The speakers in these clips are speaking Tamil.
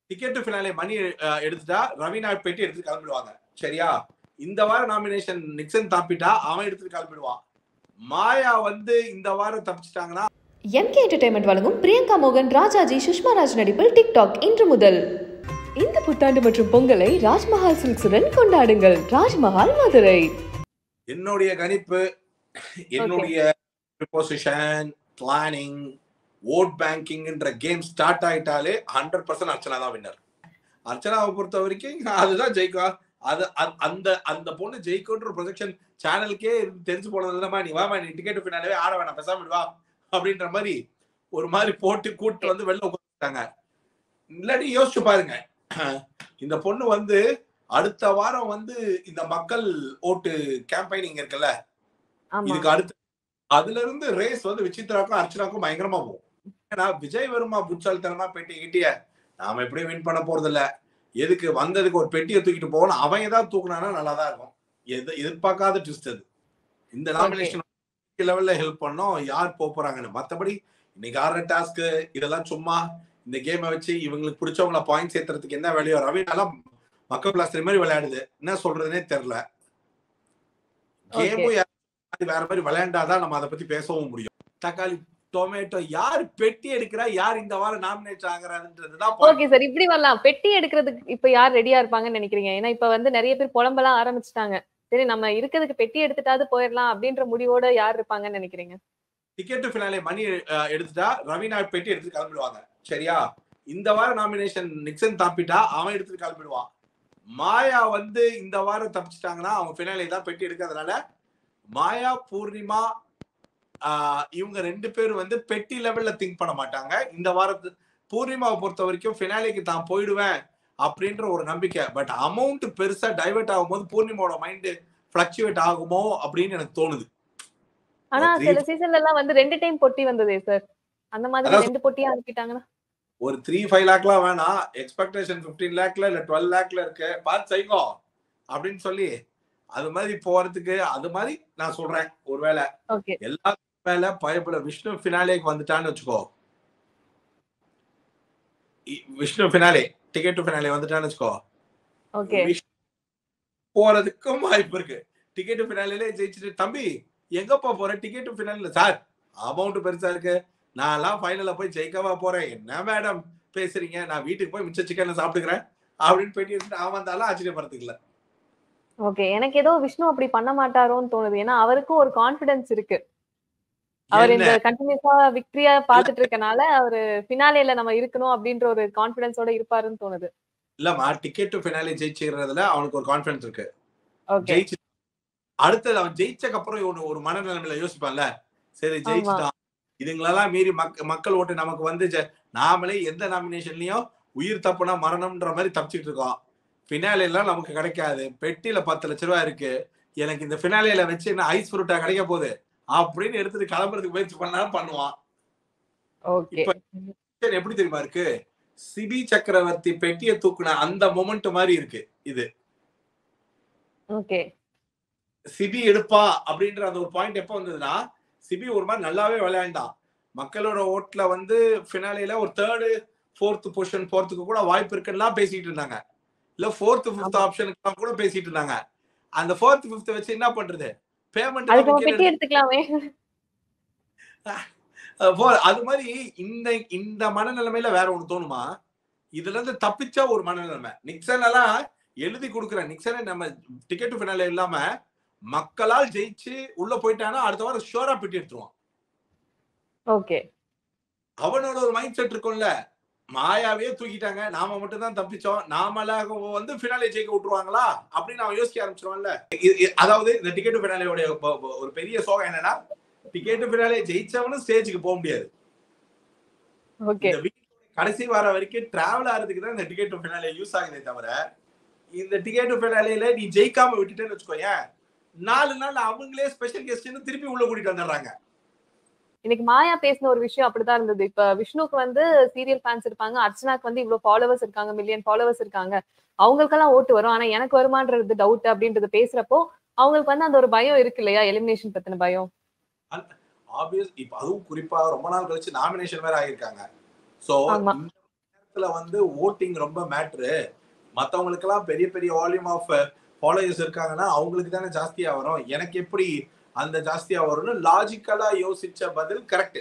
டிக்கெட் ஃபினாலே மணி அஹ், எடுத்துட்டா ரவீனா பெட்டி எடுத்து கிளம்பிடுவாங்க சரியா இந்த வாரம் நாமினேஷன் நிக்சன் தாப்பிட்டா அவன் எடுத்துட்டு கிளம்பிடுவான் மாயா வந்து இந்த வாரம் தப்பிச்சிட்டாங்கன்னா எம்கே என்டர்டைன்மெண்ட் வழங்கும் பிரியங்கா மோகன் ராஜாஜி சுஷ்மா ராஜ் நடிப்பில் டிக்டாக் இன்று முதல் இந்த புத்தாண்டு மற்றும் பொங்கலை ராஜ்மஹால் சில்க்ஸுடன் கொண்டாடுங்கள் ராஜ்மஹால் மதுரை என்னுடைய கணிப்பு என்னுடைய ப்ரிப்போசிஷன் பிளானிங் ஓட் பேங்கிங்ன்ற கேம் ஸ்டார்ட் ஆயிட்டாலே ஹண்ட்ரட் பர்சன்ட் அர்ச்சனா தான் வின்னர் அர்ச்சனாவை பொறுத்த வரைக்கும் அதுதான் ஜெயிக்கா அது அ- அந்த அந்த பொண்ணு ஜெயிக்குன்ற ப்ரொஜெக்ஷன் சேனலுக்கே தெரிஞ்சு போனதுலமா நீ வாமா நீ டிக்கெட் ஃபினாலே ஆட வேணாம் பேசாம விடு வா அப்படின்ற மாதிரி ஒரு மாதிரி போட்டு கூட்டு வந்து வெளில உட்காந்துட்டாங்க இல்லாட்டி யோசிச்சு பாருங்க இந்த பொண்ணு வந்து அடுத்த வாரம் வந்து இந்த மக்கள் ஓட்டு கேம்பெயினிங் இருக்குல்ல ஆமா இதுக்கு அடுத்து அதுல இருந்து ரேஸ் வந்து விசித்ராக்கும் அர்ச்சனாக்கும் பயங்கரமா போகும் ஏன்னா விஜய் வருமா புட்சாலித்தனமா பெட்டி கிட்டிய நாம எப்படியும் வின் பண்ண போறது இல்ல எதுக்கு வந்ததுக்கு ஒரு பெட்டியை தூக்கிட்டு போகணும் அவன் ஏதாவது தூக்குனானா நல்லா தான் இருக்கும் எது எதிர்பார்க்காத ட்விஸ்ட் அது இந்த நாமினேஷன் லெவல்ல ஹெல்ப் பண்ணோம் யார் போக போறாங்கன்னு மத்தபடி இன்னைக்கு ஆடுற டாஸ்க் இதெல்லாம் சும்மா இந்த கேமை வச்சு இவங்களுக்கு பிடிச்சவங்கள பாயிண்ட் சேர்த்துறதுக்கு என்ன வேலையோ ரவினாலாம் மக்கள் பிளாஸ்டர் மாதிரி விளையாடுது என்ன சொல்றதுனே தெரியல கேமும் அது வேற மாதிரி விளையாண்டாதான் நம்ம அதை பத்தி பேசவும் முடியும் தக்காளி டொமேட்டோ யார் பெட்டி எடுக்கிறா யார் இந்த வாரம் நாமினேட் ஆகுறாருன்றதுதான் point. ஓகே சார் இப்படி வரலாம் பெட்டி எடுக்கிறதுக்கு இப்ப யார் ரெடியா இருப்பாங்கன்னு நினைக்கிறீங்க ஏன்னா இப்ப வந்து நிறைய பேர் புலம்பெல்லாம் ஆரம்பிச்சிட்டாங்க சரி நம்ம இருக்கிறதுக்கு பெட்டி எடுத்துட்டாவது போயிடலாம் அப்படின்ற முடிவோட யார் இருப்பாங்கன்னு நினைக்கிறீங்க டிக்கெட் ஃபினாலே மணி அஹ், எடுத்துட்டா ரவீனா பெட்டி எடுத்து கிளம்பிடுவாங்க சரியா இந்த வாரம் நாமினேஷன் நிக்சன் தாப்பிட்டா அவன் எடுத்துட்டு கிளம்பிடுவான் மாயா வந்து இந்த வாரம் தப்பிச்சிட்டாங்கன்னா அவங்க ஃபினாலே தான் பெட்டி எடுக்கிறதுனால மாயா பூர்ணிமா ஆஹ், இவங்க ரெண்டு பேரும் வந்து பெட்டி லெவல்ல திங்க் பண்ண மாட்டாங்க இந்த வாரத்து பூர்ணிமாவை பொறுத்த வரைக்கும் ஃபினாலேக்கு தான் போயிடுவேன் அப்படின்ற ஒரு நம்பிக்கை பட் அமௌண்ட் பெருசா டைவர்ட் ஆகும்போது பூர்ணிமாவோட மைண்ட் ஃபிளக்சுவேட் ஆகுமோ அப்படின்னு எனக்கு தோணுது ஆனா three- சில சீசன்ல எல்லாம் வந்து ரெண்டு டைம் பொட்டி வந்ததே சார் அந்த மாதிரி அதான் ரெண்டு பொட்டியா அனுப்பிட்டாங்கன்னா ஒரு த்ரீ ஃபைவ் லேக்லாம் வேணாம் எக்ஸ்பெக்டேஷன் ஃபிஃப்டீன் லேக்ல இல்ல டுவெல் லேக்ல இருக்கு பார்த்து செய்யுங்க அப்படின்னு சொல்லி அது மாதிரி போறதுக்கு அது மாதிரி நான் சொல்றேன் ஒருவேளை ஓகே எல்லா மேல பயப்பட விஷ்ணு ஃபினாலேக்கு வந்துட்டான்னு வச்சுக்கோ இ- Vishnu finale ticket to finale வந்துட்டான்னு வச்சுக்கோ ஓகே விஷ்ணு போறதுக்கும் வாய்ப்பு இருக்கு டிக்கெட் ஃபினாலே ஜெயிச்சுட்டு தம்பி எங்கப்பா போற டிக்கெட் ஃபினால சார் அமௌண்ட் பெருசா இருக்கு நான் எல்லாம் ஃபைனல்ல போய் ஜெயிக்கவா போறேன் என்ன மேடம் பேசுறீங்க நான் வீட்டுக்கு போய் மிச்ச சிக்கன் சாப்பிட்டுக்கிறேன் அப்படின்னு போயிட்டு இருந்துட்டு அவன் வந்தாலும் ஆச்சரியப்படுறதுக்கு இல்ல ஓகே எனக்கு ஏதோ விஷ்ணு அப்படி பண்ண மாட்டாரோன்னு தோணுது ஏன்னா அவருக்கும் ஒரு கான்பிடன்ஸ் இருக்கு அவர் என்ன? இந்த கண்டினியூஸா விக்டரியா பாத்துட்டு இருக்கனால அவரு பினாலேல நம்ம இருக்கணும் அப்படின்ற ஒரு கான்பிடன்ஸோட இருப்பாருன்னு தோணுது இல்லம்மா டிக்கெட் டு ஃபினாலே ஜெயிச்சுக்கிறதுல அவனுக்கு ஒரு கான்பிடன்ஸ் இருக்கு ஓகே ஜெயிச்சு அடுத்தது அவன் ஜெயிச்சக்கு அப்புறம் இவனு ஒரு மனநிலைமையில யோசிப்பான்ல சரி ஜெயிச்சுட்டான் இதுங்களெல்லாம் மீறி மக் மக்கள் ஓட்டு நமக்கு வந்து ஜெ- நாமளே எந்த நாமினேஷன்லயும் உயிர் தப்புனா மரணம்ன்ற மாதிரி தப்பிச்சிட்டு இருக்கோம் ஃபினாலே எல்லாம் நமக்கு கிடைக்காது பெட்டியில பத்து லட்ச ரூபாய் இருக்கு எனக்கு இந்த ஃபினாலேல வச்சு என்ன ஐஸ் ஃப்ரூட்டா கிடைக்க போகுது அப்படின்னு எடுத்துட்டு கிளம்புறதுக்கு முயற்சி பண்ணாலும் பண்ணுவான் ஓகே இப்ப- சரி, எப்படி தெரியுமா இருக்கு சிபி சக்கரவர்த்தி பெட்டியை தூக்குன அந்த மொமெண்ட் மாதிரி இருக்கு இது ஓகே சிபி எடுப்பா அப்படின்ற அந்த ஒரு பாயிண்ட் எப்போ வந்ததுன்னா சிபி ஒரு மாதிரி நல்லாவே விளையாண்டான் மக்களோட ஓட்ல வந்து ஃபினாலேல ஒரு தேர்டு ஃபோர்த் பொசிஷன் போறதுக்கு கூட வாய்ப்பு இருக்குன்னா பேசிட்டு இருந்தாங்க இல்ல ஃபோர்த் ஃபிஃப்த் ஆப்ஷனுக்கு கூட பேசிட்டு இருந்தாங்க அந்த ஃபோர்த் ஃபிஃப்த் வச்சு என்ன பண்றது அதுக்கு நம்ம பெட்டி பேமெண்ட் எடுத்துக்கலாமே அது மாதிரி இந்த இந்த மனநிலைமையில வேற ஒண்ணு தோணுமா இதுல இருந்து தப்பிச்சா ஒரு மனநிலைமை நிக்சன் எல்லாம் எழுதி கொடுக்குற நிக்சனை நம்ம டிக்கெட் ஃபினாலே இல்லாம மக்களால் ஜெயிச்சு உள்ள போயிட்டானா அடுத்த வாரம் ஷோரா பெட்டி எடுத்துருவான் ஓகே அவனோட ஒரு மைண்ட் செட் இருக்கும்ல மாயாவே தூக்கிட்டாங்க நாம மட்டும் தான் தப்பிச்சோம் நாமளாக வந்து ஃபினாலே ஜெயிக்க விட்டுருவாங்களா அப்படின்னு அவன் யோசிக்க ஆரம்பிச்சிருவான்ல இ- இ- அதாவது இந்த டிக்கெட் ஃபினாலேயோட ஒரு பெரிய சோகம் என்னன்னா டிக்கெட் ஃபினாலே ஜெயிச்சவனும் ஸ்டேஜுக்கு போக முடியாது ஓகே இந்த வீக் கடைசி வார வரைக்கும் டிராவல் ஆகிறதுக்கு தான் இந்த டிக்கெட் ஃபினாலே யூஸ் ஆகுதே தவிர இந்த டிக்கெட் ஃபினாலேல நீ ஜெயிக்காம விட்டுட்டேன்னு வச்சுக்கோயேன் நாலு நாள் அவங்களே ஸ்பெஷல் கெஸ்ட்னு திருப்பி உள்ள கூட்டிட்டு வந்துடுறாங்க இன்னைக்கு மாயா பேசின ஒரு விஷயம் அப்படிதான் இருந்தது இப்ப விஷ்ணுக்கு வந்து சீரியல் ஃபேன்ஸ் இருப்பாங்க அர்ச்சனாக்கு வந்து இவ்வளவு ஃபாலோவர்ஸ் இருக்காங்க மில்லியன் ஃபாலோவர்ஸ் இருக்காங்க அவங்களுக்கெல்லாம் ஓட்டு வரும் ஆனா எனக்கு வருமான்றது டவுட் அப்படின்றது பேசுறப்போ அவங்களுக்கு வந்து அந்த ஒரு பயம் இருக்கு இல்லையா எலிமினேஷன் பத்தின பயம் ஆப்வியஸ் இப்ப அதுவும் குறிப்பா ரொம்ப நாள் கழிச்சு நாமினேஷன் வேற ஆகியிருக்காங்க சோ ஆமா. இடத்துல வந்து ஓட்டிங் ரொம்ப மேட்ரு மத்தவங்களுக்கு எல்லாம் பெரிய பெரிய வால்யூம் ஆஃப் ஃபாலோயர்ஸ் இருக்காங்கன்னா அவங்களுக்கு தானே ஜாஸ்தியா வரும் எனக்கு எப்படி அந்த ஜாஸ்தியா வரும்னு லாஜிக்கலா யோசிச்ச பதில் கரெக்ட்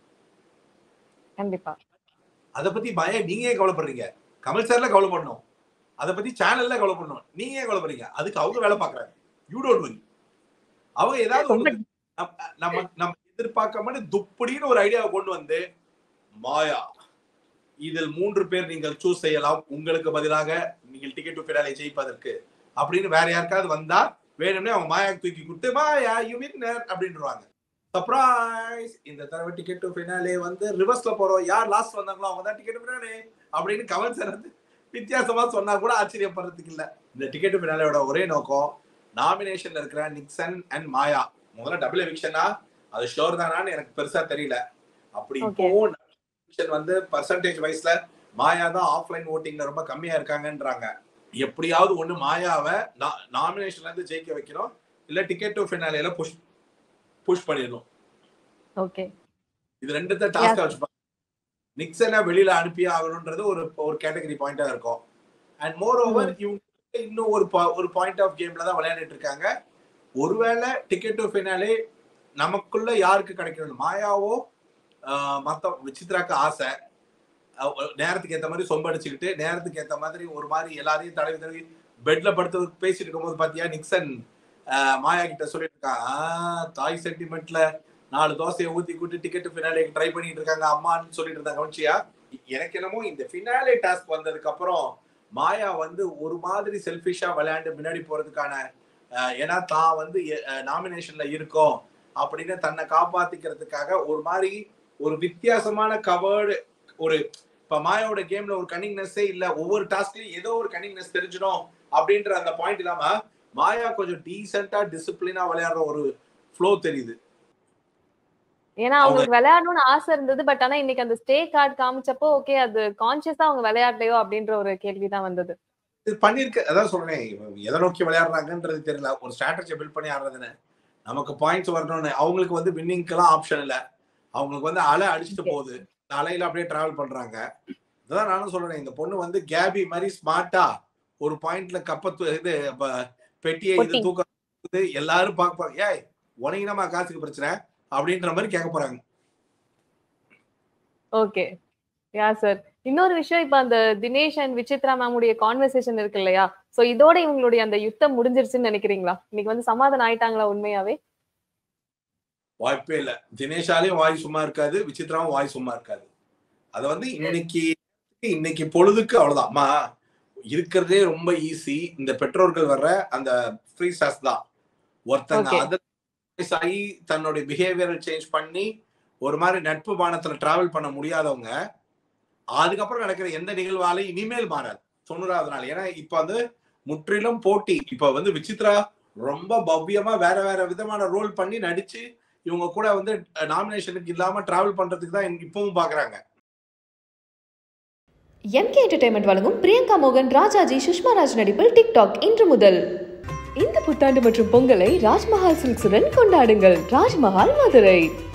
கண்டிப்பா அதை பத்தி பய நீங்க ஏன் கவலைப்படுறீங்க கமல் சார்ல கவலைப்படணும் அதை பத்தி சேனல்ல கவலைப்படணும் நீங்க ஏன் கவலைப்படுறீங்க அதுக்கு அவங்க வேலை பாக்குறாங்க யூ டோன்ட் வரி அவங்க ஏதாவது ரொம்ப ஒண்ணு நம்ம நம்ம நம்ம எதிர்பார்க்காம துப்படின்னு ஒரு ஐடியாவை கொண்டு வந்து மாயா இதில் மூன்று பேர் நீங்கள் சூஸ் செய்யலாம் உங்களுக்கு பதிலாக நீங்கள் டிக்கெட் டு ஃபினாலே ஜெயிப்பதற்கு அப்படின்னு வேற யாருக்காவது வந்தா வேணும்னே அவங்க மாயாக்கு தூக்கி கொடுத்து மாயா யூ வின்னர் அப்படின்றாங்க சர்ப்ரைஸ் இந்த தடவை டிக்கெட் டு ஃபினாலே வந்து ரிவர்ஸ்ல போறோம் யார் லாஸ்ட் வந்தாங்களோ அவங்க தான் டிக்கெட் ஃபினாலே அப்படின்னு கமல் சார் வந்து வித்தியாசமா சொன்னா கூட ஆச்சரியப்படுறதுக்கு இல்ல இந்த டிக்கெட் ஃபினாலேயோட ஒரே நோக்கம் நாமினேஷன்ல இருக்கிற நிக்சன் அண்ட் மாயா முதல்ல டபுள் எவிக்ஷனா அது ஷோர் தானான்னு எனக்கு பெருசா தெரியல அப்படி Okay. இப்போவும் election வந்து பர்சன்டேஜ் வைஸ்ல மாயா தான் ஆஃப்லைன் ஓட்டிங்ல ரொம்ப கம்மியா இருக்காங்கன்றாங்க எப்படியாவது ஒண்ணு மாயாவை நாமினேஷன்ல இருந்து ஜெயிக்க வைக்கணும் இல்ல டிக்கெட் டு ஃபினாலேல புஷ் புஷ் பண்ணிடணும் ஓகே இது ரெண்டுத்த டாஸ்கா வச்சுப்பாங்க நிக்சனை வெளியில அனுப்பி ஆகணும்ன்றது ஒரு ஒரு கேட்டகரி பாயிண்டா இருக்கும் அண்ட் மோர் ஓவர் இவங்க இன்னும் ஒரு po- ஒரு பாயிண்ட் ஆஃப் கேம்ல தான் விளையாடிட்டு இருக்காங்க ஒருவேளை டிக்கெட் டு ஃபினாலே நமக்குள்ள யாருக்கு கிடைக்கணும் மாயாவோ ஆஹ் மத்த விசித்ராக்கு ஆசை அஹ் நேரத்துக்கு ஏத்த மாதிரி சொம்படிச்சுக்கிட்டு நேரத்துக்கு ஏத்த மாதிரி ஒரு மாதிரி எல்லாரையும் தடவி தடவி பெட்ல படுத்து பேசிட்டு இருக்கும்போது பாத்தியா நிக்சன் ஆஹ் மாயா கிட்ட சொல்லிட்டு இருக்கான் "ஆஹ், தாய் சென்டிமெண்ட்ல நாலு தோசையை ஊத்தி கூட்டி டிக்கெட் ஃபினாலேக்கு ட்ரை பண்ணிட்டு இருக்காங்க அம்மான்னு சொல்லிட்டு இருந்தாங்க கவனிச்சியா எனக்கு என்னமோ இந்த ஃபினாலே டாஸ்க் வந்ததுக்கு அப்புறம் மாயா வந்து ஒரு மாதிரி செல்ஃபிஷா விளையாண்டு முன்னாடி போறதுக்கான ஆஹ், ஏன்னா தான் வந்து நாமினேஷன்ல இருக்கோம் அப்படின்னு தன்னை காப்பாத்திக்கிறதுக்காக ஒரு மாதிரி ஒரு வித்தியாசமான கவர்டு ஒரு இப்ப மாயாவோட கேம்ல ஒரு கன்னிங்னஸே இல்ல ஒவ்வொரு டாஸ்க்லயும் ஏதோ ஒரு கன்னிங்னஸ் தெரிஞ்சிடும் அப்படின்ற அந்த பாயிண்ட் இல்லாம மாயா கொஞ்சம் டீசென்டா டிசிப்ளினா விளையாடுற ஒரு ஃப்ளோ தெரியுது ஏன்னா அவங்களுக்கு விளையாடணும்னு ஆசை இருந்தது பட் ஆனா இன்னைக்கு அந்த ஸ்டே கார்டு காமிச்சப்போ ஓகே அது கான்சியஸா அவங்க விளையாடலையோ அப்படின்ற ஒரு கேள்விதான் வந்தது இது பண்ணிருக்க அதான் சொல்றேன் இவன் எதை நோக்கி விளையாடுறாங்கன்றது தெரியல ஒரு ஸ்ட்ராட்டஜி பில்ட் பண்ணி ஆடுறதுன்னு நமக்கு பாயிண்ட்ஸ் வரணும்னு அவங்களுக்கு வந்து வின்னிங்க்கெல்லாம் ஆப்ஷன் இல்ல அவங்களுக்கு வந்து அலை அடிச்சுட்டு போகுது இந்த அலையில அப்படியே டிராவல் பண்றாங்க அதான் நானும் சொல்றேன் இந்த பொண்ணு வந்து கேபி மாதிரி ஸ்மார்ட்டா ஒரு பாயிண்ட்ல கப்பத்து இது ப- பெட்டியை இது பொட்டி. தூக்க எல்லாரும் பார்க்க போறாங்க ஏய் உனக்கு என்னம்மா காசுக்கு பிரச்சனை அப்படின்ற மாதிரி கேட்க போறாங்க ஓகே யா சார் இன்னொரு விஷயம் இப்ப அந்த தினேஷ் அண்ட் விசித்ரா மேமுடைய கான்வர்சேஷன் இருக்கு இல்லையா சோ இதோட இவங்களுடைய அந்த யுத்தம் முடிஞ்சிருச்சுன்னு நினைக்கிறீங்களா இன்னைக்கு வந்து சமாதானம் ஆயிட்டாங்களா உண்மையாவே வாய்ப்பே இல்ல தினேஷாலையும் வாய் சும்மா இருக்காது விசித்ராவும் வாய் சும்மா இருக்காது அது வந்து இன்னைக்கு இன்னைக்கு பொழுதுக்கு அவ்வளவுதான் அம்மா இருக்கிறதே ரொம்ப ஈஸி இந்த பெற்றோர்கள் வர்ற அந்த ஃப்ரீ ஸ்டாஸ் தான் ஒருத்தங்க Okay. அதர் ஆகி தன்னுடைய பிஹேவியரை சேஞ்ச் பண்ணி ஒரு மாதிரி நட்பு பானத்துல டிராவல் பண்ண முடியாதவங்க அதுக்கப்புறம் நடக்கிற எந்த நிகழ்வாலையும் இனிமேல் மாறாது தொண்ணூறாவது நாள் ஏன்னா இப்ப வந்து முற்றிலும் போட்டி இப்ப வந்து விசித்ரா ரொம்ப பவ்யமா வேற வேற விதமான ரோல் பண்ணி நடிச்சு இவங்க கூட வந்து நாமினேஷனுக்கு இல்லாம டிராவல் பண்றதுக்கு தான் இப்பவும் பாக்குறாங்க எம்கே என்டர்டைன்மெண்ட் வழங்கும் பிரியங்கா மோகன் ராஜாஜி சுஷ்மா ராஜ் நடிப்பில் டிக்டாக் இன்று முதல் இந்த புத்தாண்டு மற்றும் பொங்கலை ராஜ்மஹால் சில்க்ஸுடன் கொண்டாடுங்கள் ராஜ்மஹால் மதுரை